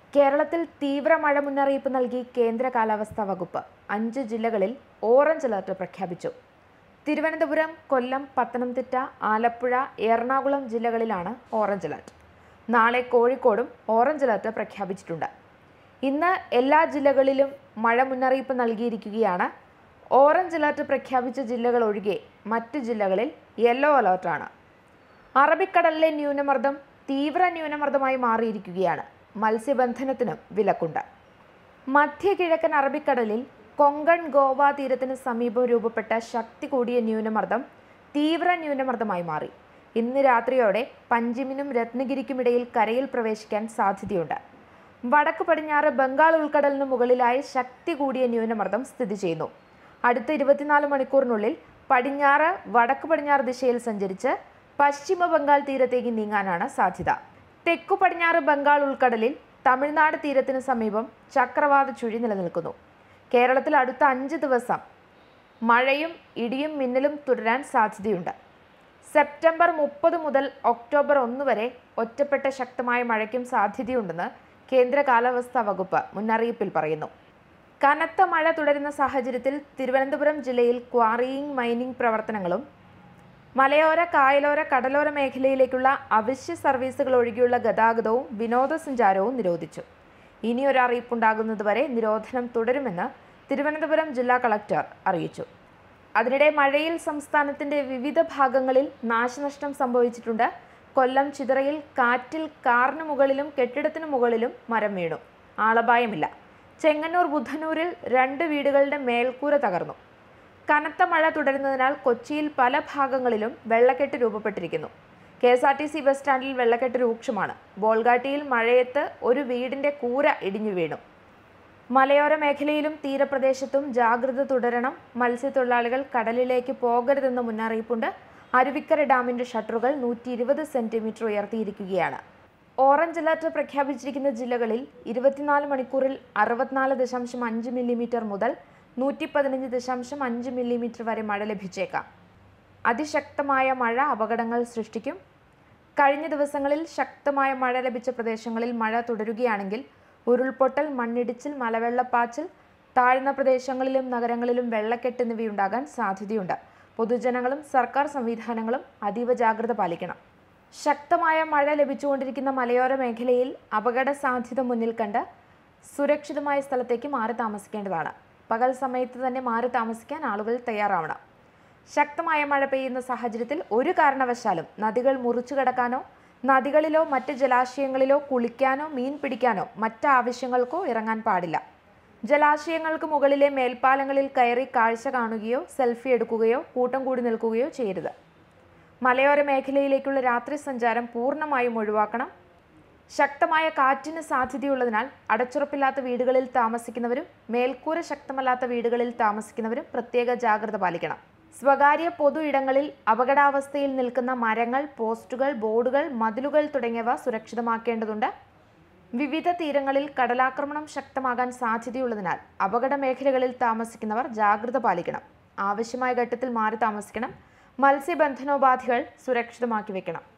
കേരളത്തിൽ തീവ്ര മഴ മുന്നറിയിപ്പ് നൽകി കേന്ദ്ര കാലാവസ്ഥാ വകുപ്പ് അഞ്ച് ജില്ലകളിൽ ഓറഞ്ച് അലർട്ട് പ്രഖ്യാപിച്ചു തിരുവനന്തപുരം കൊല്ലം പത്തനംതിട്ട ആലപ്പുഴ എറണാകുളം ജില്ലകളിലാണ് ഓറഞ്ച് അലർട്ട് നാളെ കോഴിക്കോടും ഓറഞ്ച് അലർട്ട് പ്രഖ്യാപിച്ചിട്ടുണ്ട് ഇന്ന് എല്ലാ ജില്ലകളിലും മഴ മുന്നറിയിപ്പ് നൽകിയിരിക്കുകയാണ് ഓറഞ്ച് അലർട്ട് പ്രഖ്യാപിച്ച ജില്ലകൾ ഒഴികെ മറ്റ് ജില്ലകളിൽ യെല്ലോ അലർട്ടാണ് അറബിക്കടലിലെ ന്യൂനമർദ്ദം തീവ്ര ന്യൂനമർദ്ദമായി മാറിയിരിക്കുകയാണ് മത്സ്യബന്ധനത്തിനും വിലക്കുണ്ട് മധ്യ കിഴക്കൻ അറബിക്കടലിൽ കൊങ്കൺ ഗോവ തീരത്തിന് സമീപം രൂപപ്പെട്ട ശക്തി കൂടിയ ന്യൂനമർദ്ദം തീവ്ര ന്യൂനമർദ്ദമായി മാറി ഇന്ന് രാത്രിയോടെ പഞ്ചിമിനും രത്നഗിരിക്കുമിടയിൽ കരയിൽ പ്രവേശിക്കാൻ സാധ്യതയുണ്ട് വടക്ക് പടിഞ്ഞാറ് ബംഗാൾ ഉൾക്കടലിന് മുകളിലായി ശക്തി കൂടിയ ന്യൂനമർദ്ദം സ്ഥിതി ചെയ്യുന്നു അടുത്ത ഇരുപത്തിനാല് മണിക്കൂറിനുള്ളിൽ പടിഞ്ഞാറ് വടക്ക് പടിഞ്ഞാറ് ദിശയിൽ സഞ്ചരിച്ച് പശ്ചിമ ബംഗാൾ തീരത്തേക്ക് നീങ്ങാനാണ് സാധ്യത തെക്കു പടിഞ്ഞാറ് ബംഗാൾ ഉൾക്കടലിൽ തമിഴ്നാട് തീരത്തിന് സമീപം ചക്രവാത ചുഴി നിലനിൽക്കുന്നു കേരളത്തിൽ അടുത്ത അഞ്ച് ദിവസം മഴയും ഇടിയും മിന്നലും തുടരാൻ സാധ്യതയുണ്ട് സെപ്റ്റംബർ മുപ്പത് മുതൽ ഒക്ടോബർ ഒന്ന് വരെ ഒറ്റപ്പെട്ട ശക്തമായ മഴയ്ക്കും സാധ്യതയുണ്ടെന്ന് കേന്ദ്ര കാലാവസ്ഥാ വകുപ്പ് മുന്നറിയിപ്പിൽ പറയുന്നു കനത്ത മഴ തുടരുന്ന സാഹചര്യത്തിൽ തിരുവനന്തപുരം ജില്ലയിൽ ക്വാറിയിങ് മൈനിങ് പ്രവർത്തനങ്ങളും മലയോര കായലോര കടലോര മേഖലയിലേക്കുള്ള അവശ്യ സർവീസുകൾ ഒഴികെയുള്ള ഗതാഗതവും വിനോദസഞ്ചാരവും നിരോധിച്ചു ഇനിയൊരു അറിയിപ്പുണ്ടാകുന്നതുവരെ നിരോധനം തുടരുമെന്ന് തിരുവനന്തപുരം ജില്ലാ കളക്ടർ അറിയിച്ചു അതിനിടെ മഴയിൽ സംസ്ഥാനത്തിന്റെ വിവിധ ഭാഗങ്ങളിൽ നാശനഷ്ടം സംഭവിച്ചിട്ടുണ്ട് കൊല്ലം ചിതറയിൽ കാറ്റിൽ കാറിന് മുകളിലും കെട്ടിടത്തിനു മുകളിലും മരം വീണു ആളപായമില്ല ചെങ്ങന്നൂർ ബുധനൂരിൽ രണ്ട് വീടുകളുടെ മേൽക്കൂര തകർന്നു കനത്ത മഴ തുടരുന്നതിനാൽ കൊച്ചിയിൽ പല ഭാഗങ്ങളിലും വെള്ളക്കെട്ട് രൂപപ്പെട്ടിരിക്കുന്നു K S R T C bus സ്റ്റാൻഡിൽ വെള്ളക്കെട്ട് രൂക്ഷമാണ് ബോൾഗാട്ടിയിൽ മഴയത്ത് ഒരു വീടിന്റെ കൂര ഇടിഞ്ഞു വീണു മലയോര മേഖലയിലും തീരപ്രദേശത്തും ജാഗ്രത തുടരണം മത്സ്യത്തൊഴിലാളികൾ കടലിലേക്ക് പോകരുതെന്ന മുന്നറിയിപ്പുണ്ട് അരുവിക്കര ഡാമിന്റെ ഷട്ടറുകൾ നൂറ്റി ഇരുപത് സെന്റിമീറ്റർ ഉയർത്തിയിരിക്കുകയാണ് ഓറഞ്ച് അലർട്ട് പ്രഖ്യാപിച്ചിരിക്കുന്ന ജില്ലകളിൽ ഇരുപത്തിനാല് മണിക്കൂറിൽ അറുപത്തിനാല് ദശാംശം അഞ്ച് മില്ലിമീറ്റർ മുതൽ നൂറ്റി പതിനഞ്ച് ദശാംശം അഞ്ച് മില്ലിമീറ്റർ വരെ മഴ ലഭിച്ചേക്കാം അതിശക്തമായ മഴ അപകടങ്ങൾ സൃഷ്ടിക്കും കഴിഞ്ഞ ദിവസങ്ങളിൽ ശക്തമായ മഴ ലഭിച്ച പ്രദേശങ്ങളിൽ മഴ തുടരുകയാണെങ്കിൽ ഉരുൾപൊട്ടൽ മണ്ണിടിച്ചിൽ മലവെള്ളപ്പാച്ചിൽ താഴ്ന്ന പ്രദേശങ്ങളിലും നഗരങ്ങളിലും വെള്ളക്കെട്ട് എന്നിവയുണ്ടാകാൻ സാധ്യതയുണ്ട് പൊതുജനങ്ങളും സർക്കാർ സംവിധാനങ്ങളും അതീവ ജാഗ്രത പാലിക്കണം ശക്തമായ മഴ ലഭിച്ചുകൊണ്ടിരിക്കുന്ന മലയോര മേഖലയിൽ അപകട സാധ്യത മുന്നിൽ കണ്ട് സുരക്ഷിതമായ സ്ഥലത്തേക്ക് മാറി താമസിക്കേണ്ടതാണ് പകൽ സമയത്ത് തന്നെ മാറി താമസിക്കാൻ ആളുകൾ തയ്യാറാവണം ശക്തമായ മഴ പെയ്യുന്ന സാഹചര്യത്തിൽ ഒരു കാരണവശാലും നദികൾ മുറിച്ചു കടക്കാനോ നദികളിലോ മറ്റ് ജലാശയങ്ങളിലോ കുളിക്കാനോ മീൻ പിടിക്കാനോ മറ്റ് ആവശ്യങ്ങൾക്കോ ഇറങ്ങാൻ പാടില്ല ജലാശയങ്ങൾക്ക് മുകളിലെ മേൽപ്പാലങ്ങളിൽ കയറി കാഴ്ച കാണുകയോ സെൽഫി എടുക്കുകയോ കൂട്ടം കൂടി നിൽക്കുകയോ ചെയ്യരുത് മലയോര മേഖലയിലേക്കുള്ള രാത്രി സഞ്ചാരം പൂർണ്ണമായും ഒഴിവാക്കണം ശക്തമായ കാറ്റിന് സാധ്യതയുള്ളതിനാൽ അടച്ചുറപ്പില്ലാത്ത വീടുകളിൽ താമസിക്കുന്നവരും മേൽക്കൂര ശക്തമല്ലാത്ത വീടുകളിൽ താമസിക്കുന്നവരും പ്രത്യേക ജാഗ്രത പാലിക്കണം സ്വകാര്യ പൊതു ഇടങ്ങളിൽ അപകടാവസ്ഥയിൽ നിൽക്കുന്ന മരങ്ങൾ പോസ്റ്റുകൾ ബോർഡുകൾ മതിലുകൾ തുടങ്ങിയവ സുരക്ഷിതമാക്കേണ്ടതുണ്ട് വിവിധ തീരങ്ങളിൽ കടലാക്രമണം ശക്തമാകാൻ സാധ്യതയുള്ളതിനാൽ അപകട മേഖലകളിൽ താമസിക്കുന്നവർ ജാഗ്രത പാലിക്കണം ആവശ്യമായ ഘട്ടത്തിൽ മാറി താമസിക്കണം മത്സ്യബന്ധനോപാധികൾ സുരക്ഷിതമാക്കി വെക്കണം